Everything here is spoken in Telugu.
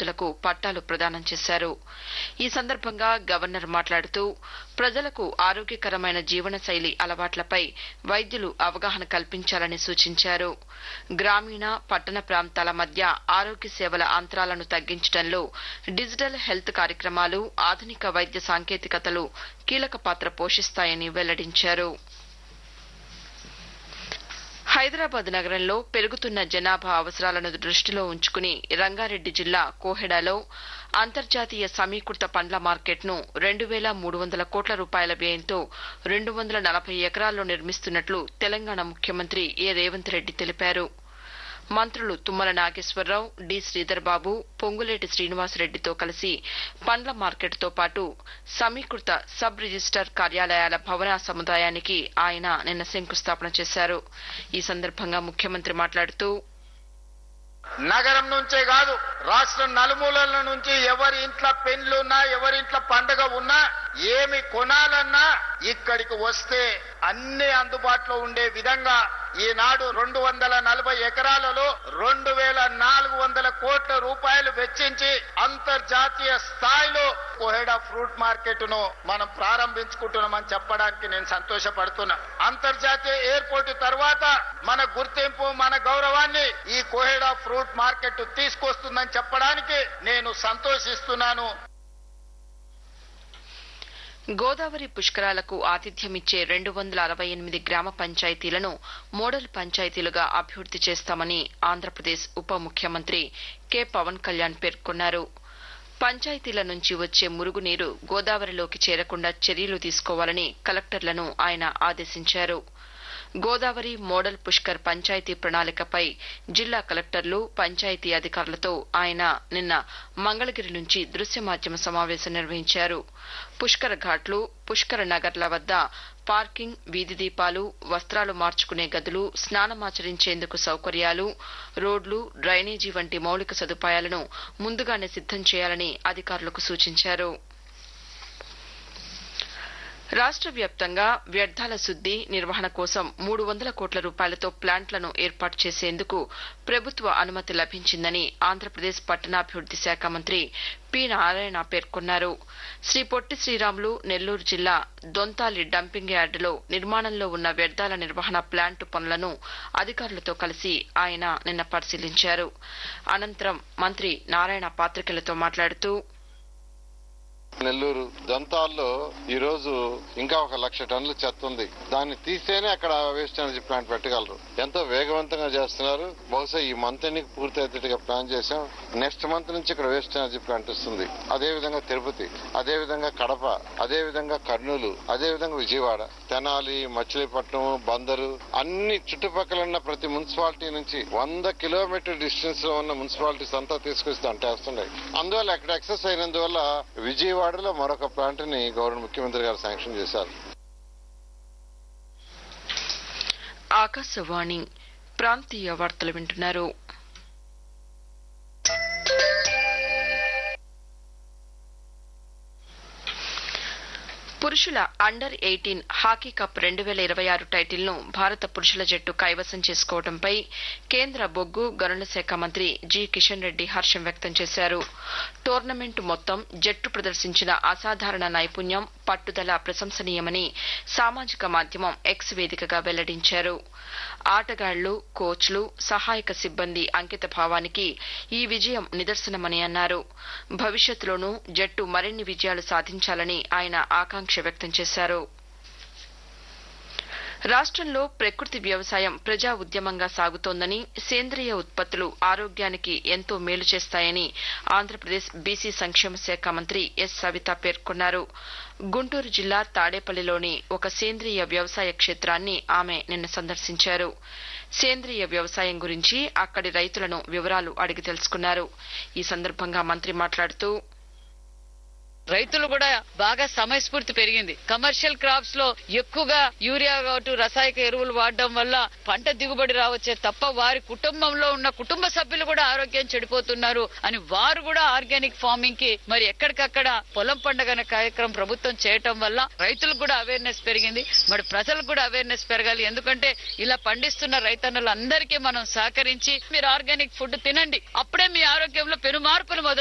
రైతులకు పట్టాలు ప్రదానం చేశారు ఈ సందర్భంగా గవర్నర్ మాట్లాడుతూ ప్రజలకు ఆరోగ్యకరమైన జీవనశైలి అలవాట్లపై వైద్యులు అవగాహన కల్పించాలని సూచించారు గ్రామీణ పట్టణ ప్రాంతాల మధ్య ఆరోగ్య సేవల అంతరాలను తగ్గించడంలో డిజిటల్ హెల్త్ కార్యక్రమాలు ఆధునిక వైద్య సాంకేతికతలు కీలక పాత్ర పోషిస్తాయని వెల్లడించారు హైదరాబాద్ నగరంలో పెరుగుతున్న జనాభా అవసరాలను దృష్టిలో ఉంచుకుని రంగారెడ్డి జిల్లా కోహెడాలో అంతర్జాతీయ సమీకృత పండ్ల మార్కెట్ను రెండు వేల మూడు వందల కోట్ల రూపాయల వ్యయంతో రెండు వందల నలభై ఎకరాల్లో నిర్మిస్తున్నట్లు తెలంగాణ ముఖ్యమంత్రి ఏ రేవంత్ రెడ్డి తెలిపారు మంత్రులు తుమ్మల నాగేశ్వరరావు డి శ్రీధర్ బాబు పొంగులేటి శ్రీనివాసరెడ్డితో కలిసి పండ్ల మార్కెట్తో పాటు సమీకృత సబ్ రిజిస్టార్ కార్యాలయాల భవన సముదాయానికి ఆయన నిన్న శంకుస్థాపన చేశారు ఈ సందర్భంగా ముఖ్యమంత్రి మాట్లాడుతూ నగరం నుంచే కాదు రాష్ట్రం నలుమూలల నుంచి ఎవరి ఇంట్లో పెళ్లున్నా ఎవరి ఇంట్లో పండుగ ఉన్నా ఏమి కొనాలన్నా ఇక్కడికి వస్తే అన్ని అందుబాటులో ఉండే విధంగా ఈనాడు రెండు వందల నలభై ఎకరాలలో రెండు వేల నాలుగు వందల కోట్ల రూపాయలు వెచ్చించి అంతర్జాతీయ స్థాయిలో కోహెడా ఫ్రూట్ మార్కెట్ ను మనం ప్రారంభించుకుంటున్నామని చెప్పడానికి నేను సంతోషపడుతున్నా అంతర్జాతీయ ఎయిర్పోర్ట్ తర్వాత మన గుర్తింపు మన గౌరవాన్ని ఈ కోహెడా ఫ్రూట్ మార్కెట్ తీసుకొస్తుందని చెప్పడానికి నేను సంతోషిస్తున్నాను గోదావరి పుష్కరాలకు ఆతిథ్యమిచ్చే రెండు వందల అరవై ఎనిమిది గ్రామ పంచాయతీలను మోడల్ పంచాయతీలుగా అభివృద్ది చేస్తామని ఆంధ్రప్రదేశ్ ఉప ముఖ్యమంత్రి కె పవన్ కళ్యాణ్ పేర్కొన్నారు పంచాయతీల నుంచి వచ్చే మురుగునీరు గోదావరిలోకి చేరకుండా చర్యలు తీసుకోవాలని కలెక్టర్లను ఆయన ఆదేశించారు గోదావరి మోడల్ పుష్కర్ పంచాయతీ ప్రణాళికపై జిల్లా కలెక్టర్లు పంచాయతీ అధికారులతో ఆయన నిన్న మంగళగిరి నుంచి దృశ్య మాధ్యమ సమావేశం నిర్వహించారు పుష్కర ఘాట్లు పుష్కర నగర్ల వద్ద పార్కింగ్ వీధి దీపాలు వస్త్రాలు మార్చుకునే గదులు స్నానమాచరించేందుకు సౌకర్యాలు రోడ్లు డ్రైనేజీ వంటి మౌలిక సదుపాయాలను ముందుగానే సిద్దం చేయాలని అధికారులకు సూచించారు రాష్ట్ర వ్యాప్తంగా వ్యర్థాల శుద్ది నిర్వహణ కోసం మూడు వందల కోట్ల రూపాయలతో ప్లాంట్లను ఏర్పాటు చేసేందుకు ప్రభుత్వ అనుమతి లభించిందని ఆంధ్రప్రదేశ్ పట్టణాభివృద్ది శాఖ మంత్రి పి నారాయణ పేర్కొన్నారు శ్రీ పొట్టి శ్రీరాములు నెల్లూరు జిల్లా దొంతాలి డంపింగ్ యార్డులో నిర్మాణంలో ఉన్న వ్యర్థాల నిర్వహణ ప్లాంటు పనులను అధికారులతో కలిసి ఆయన నిన్న పరిశీలించారు అనంతరం మంత్రి నారాయణ పాత్రికేయులతో మాట్లాడుతూ నెల్లూరు దంతాల్లో ఈ రోజు ఇంకా ఒక లక్ష టన్నుల చెత్త ఉంది దాన్ని తీస్తేనే అక్కడ వేస్ట్ ఎనర్జీ ప్లాంట్ పెట్టగలరు ఎంతో వేగవంతంగా చేస్తున్నారు బహుశా ఈ మంత్ ఎన్నిక పూర్తి అయ్యేట్టుగా ప్లాన్ చేశాం నెక్స్ట్ మంత్ నుంచి ఇక్కడ వేస్ట్ ఎనర్జీ ప్లాంట్ వస్తుంది అదే విధంగా తిరుపతి అదే విధంగా కడప అదే విధంగా కర్నూలు అదే విధంగా విజయవాడ తెనాలి మచిలీపట్నం బందరు అన్ని చుట్టుపక్కల ఉన్న ప్రతి మున్సిపాలిటీ నుంచి వంద కిలోమీటర్ డిస్టెన్స్ లో ఉన్న మున్సిపాలిటీస్ అంతా తీసుకొచ్చి అంటేస్తున్నాయి అందువల్ల అక్కడ ఎక్సెస్ అయినందువల్ల విజయవాడలో మరొక ప్లాంట్ ని గవర్నర్ ముఖ్యమంత్రి గారు శాంక్షన్ చేశారు ఆకాశవాణి ప్రాంతీయ వార్తలు వింటున్నారు పురుషుల అండర్ ఎయిటీన్ హాకీ కప్ రెండు వేల ఇరవై ఆరు టైటిల్ను భారత పురుషుల జట్టు కైవసం చేసుకోవడంపై కేంద్ర బొగ్గు గనుల శాఖ మంత్రి జి కిషన్ రెడ్డి హర్షం వ్యక్తం చేశారు టోర్నమెంట్ మొత్తం జట్టు ప్రదర్శించిన అసాధారణ నైపుణ్యం పట్టుదల ప్రశంసనీయమని సామాజిక మాధ్యమం ఎక్స్ వేదికగా వెల్లడించారు ఆటగాళ్లు కోచ్లు సహాయక సిబ్బంది అంకిత భావానికి ఈ విజయం నిదర్శనమని అన్నారు భవిష్యత్తులోనూ జట్టు మరిన్ని విజయాలు సాధించాలని ఆయన ఆకాంక్ష వ్యక్తం చేశారు రాష్ట్రంలో ప్రకృతి వ్యవసాయం ప్రజా ఉద్యమంగా సాగుతోందని సేంద్రియ ఉత్పత్తులు ఆరోగ్యానికి ఎంతో మేలు చేస్తాయని ఆంధ్రప్రదేశ్ బీసీ సంక్షేమ శాఖ మంత్రి ఎస్ సవిత పేర్కొన్నారు గుంటూరు జిల్లా తాడేపల్లిలోని ఒక సేంద్రియ వ్యవసాయ క్షేత్రాన్ని ఆమె నిన్న సందర్శించారు సేంద్రియ వ్యవసాయం గురించి అక్కడి రైతులను వివరాలు అడిగి తెలుసుకున్నారు ఈ సందర్భంగా మంత్రి మాట్లాడుతూ రైతులు కూడా బాగా సమయస్ఫూర్తి పెరిగింది కమర్షియల్ క్రాప్స్ లో ఎక్కువగా యూరియా కావచ్చు రసాయక ఎరువులు వాడడం వల్ల పంట దిగుబడి రావచ్చే తప్ప వారి కుటుంబంలో ఉన్న కుటుంబ సభ్యులు కూడా ఆరోగ్యం చెడిపోతున్నారు అని వారు కూడా ఆర్గానిక్ ఫార్మింగ్ కి మరి ఎక్కడికక్కడ పొలం పండుగ అనే కార్యక్రమం ప్రభుత్వం చేయటం వల్ల రైతులకు కూడా అవేర్నెస్ పెరిగింది మరి ప్రజలకు కూడా అవేర్నెస్ పెరగాలి ఎందుకంటే ఇలా పండిస్తున్న రైతన్నులందరికీ మనం సహకరించి మీరు ఆర్గానిక్ ఫుడ్ తినండి అప్పుడే మీ ఆరోగ్యంలో పెను మార్పులు మొదలు